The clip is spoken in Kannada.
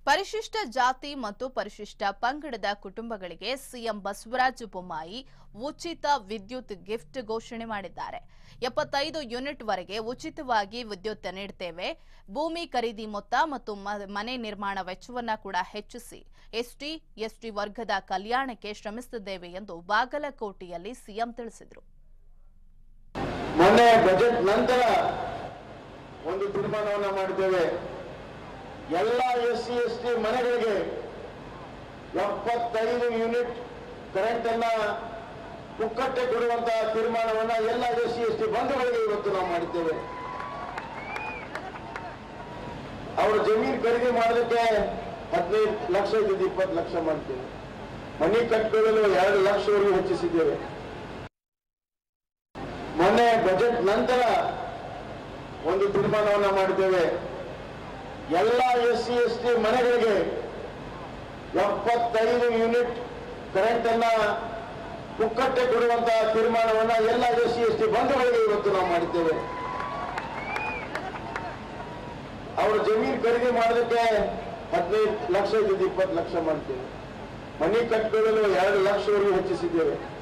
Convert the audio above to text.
ಪರಿಶಿಷ್ಟ ಜಾತಿ ಮತ್ತು ಪರಿಶಿಷ್ಟ ಪಂಗಡದ ಕುಟುಂಬಗಳಿಗೆ ಸಿಎಂ ಬಸವರಾಜ ಬೊಮ್ಮಾಯಿ ಉಚಿತ ವಿದ್ಯುತ್ ಗಿಫ್ಟ್ ಘೋಷಣೆ ಮಾಡಿದ್ದಾರೆ ಎಪ್ಪತ್ತೈದು ಯೂನಿಟ್ ವರೆಗೆ ಉಚಿತವಾಗಿ ವಿದ್ಯುತ್ ನೀಡುತ್ತೇವೆ ಭೂಮಿ ಖರೀದಿ ಮೊತ್ತ ಮತ್ತು ಮ- ಮನೆ ನಿರ್ಮಾಣ ವೆಚ್ಚವನ್ನ ಕೂಡ ಹೆಚ್ಚಿಸಿ ಎಸ್ಟಿ ಎಸ್ಟಿ ವರ್ಗದ ಕಲ್ಯಾಣಕ್ಕೆ ಶ್ರಮಿಸುತ್ತಿದ್ದೇವೆ ಎಂದು ಬಾಗಲಕೋಟೆಯಲ್ಲಿ ಸಿಎಂ ತಿಳಿಸಿದರು ಮೊನ್ನೆ ಬಜೆಟ್ ನಂತರ ಒಂದು ತೀರ್ಮಾನವನ್ನ ಮಾಡಿದ್ದೇವೆ ಎಲ್ಲ ಎಸ್ ಸಿ ಎಸ್ ಟಿ ಮನೆಗಳಿಗೆ ಎಪ್ಪತ್ತೈದು ಯೂನಿಟ್ ಕರೆಂಟ್ ಅನ್ನ ಪುಕ್ಕಟ್ಟೆ ಕೊಡುವಂತಹ ತೀರ್ಮಾನವನ್ನ ಎಲ್ಲ ಎಸ್ ಸಿ ಎಸ್ ಟಿ ಬಂಧುಗಳಿಗೆ ಇವತ್ತು ನಾವು ಮಾಡಿದ್ದೇವೆ ಅವರು ಜಮೀನು ಖರೀದಿ ಮಾಡೋದಕ್ಕೆ ಹದಿನೈದು ಲಕ್ಷ ಇದ್ದಿದ್ದು ಇಪ್ಪತ್ತು ಲಕ್ಷ ಮಾಡ್ತೇವೆ ಮನೆ ಕಟ್ಕೊಳ್ಳಲು ಎರಡು ಲಕ್ಷವರೆಗೂ ಹೆಚ್ಚಿಸಿದ್ದೇವೆ ಮೊನ್ನೆ ಬಜೆಟ್ ನಂತರ ಒಂದು ತೀರ್ಮಾನವನ್ನ ಮಾಡಿದ್ದೇವೆ ಎಲ್ಲ ಎಸ್ ಸಿ ಎಸ್ ಟಿ ಮನೆಗಳಿಗೆ ಎಪ್ಪತ್ತೈದು ಯೂನಿಟ್ ಕರೆಂಟ್ ಅನ್ನ ಪುಕ್ಕಟ್ಟೆ ಕೊಡುವಂತಹ ತೀರ್ಮಾನವನ್ನ ಎಲ್ಲ ಎಸ್ ಸಿ ಎಸ್ ಟಿ ಬಂಧುಗಳಿಗೆ ಇವತ್ತು ನಾವು ಮಾಡಿದ್ದೇವೆ ಅವರು ಜಮೀನು ಖರೀದಿ ಮಾಡೋದಕ್ಕೆ ಹದಿನೈದು ಲಕ್ಷ ಇದ್ದಿದ್ದು ಇಪ್ಪತ್ತು ಲಕ್ಷ ಮಾಡ್ತೇವೆ ಮನೆ ಕಟ್ಕೊಳ್ಳಲು ಎರಡು ಲಕ್ಷವರೆಗೂ ಹೆಚ್ಚಿಸಿದ್ದೇವೆ